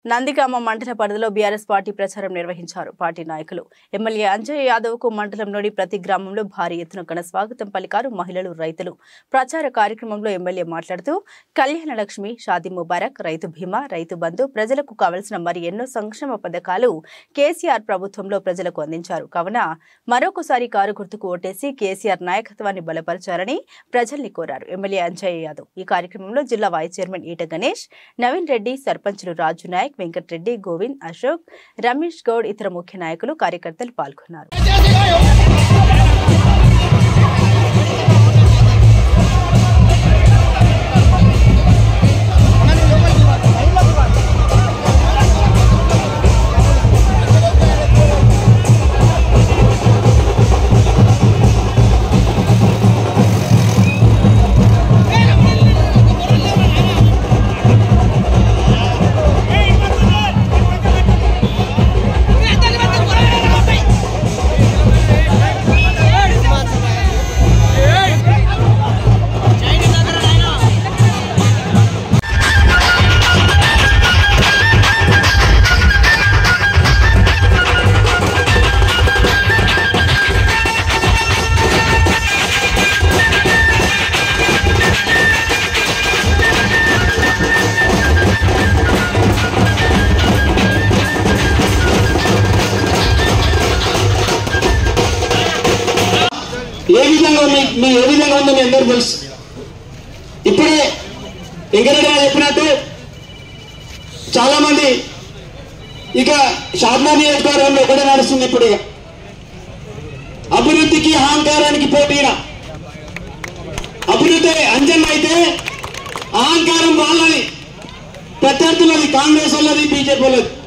నందిగామ మండల పరిధిలో BRS party ప్రచారం నిర్వహించారు పార్టీ నాయకులు ఎమ్మెల్యే అంజయ్ యాదవ్ కు మండలంలోని ప్రతి గ్రామంలో భారీ ఎత్తున ఘన స్వాగతం పలికారు మహిళలు రైతులు ప్రచార కార్యక్రమంలో ఎమ్మెల్యే మాట్లాడుతూ కళ్యాణ లక్ష్మి షాదీ ముబారక్ రైతు బీమా రైతు బంధు ప్రజలకు కావలసిన మరి ఎన్నో సంక్షేమ పథకాలు కేసీఆర్ ప్రభుత్వంలో ప్రజలకు అందించారు కావున మరొకసారి కారు గుర్తుకు ఓటేసి కేసీఆర్ నాయకత్వాన్ని బలపరచాలని ప్రజల్ని కోరారు ఎమ్మెల్యే అంజయ్య యాదవ్ ఈ కార్యక్రమంలో జిల్లా వైస్ చైర్మన్ ఈట గణేష్ నవీన్ రెడ్డి సర్పంచులు రాజు నాయక్ వెంకటరెడ్డి గోవింద్ అశోక్ రమేష్ గౌడ్ ఇతర ముఖ్య నాయకులు కార్యకర్తలు పాల్గొన్నారు ఏ విధంగా మీ మీ ఏ విధంగా ఉందో మీ అందరూ తెలుసు ఇప్పుడే వెంకరెడ్డి గారు చెప్పినట్టు చాలా మంది ఇక షాద్నా నియోజకవర్గంలో ఒకటే నడుస్తుంది ఇప్పుడు ఇక అభివృద్ధికి అహంకారానికి పోటీగా అభివృద్ధి అంజన్ అయితే అహంకారం వాళ్ళది ప్రత్యర్థులది కాంగ్రెస్ వాళ్ళది బీజేపీ వాళ్ళది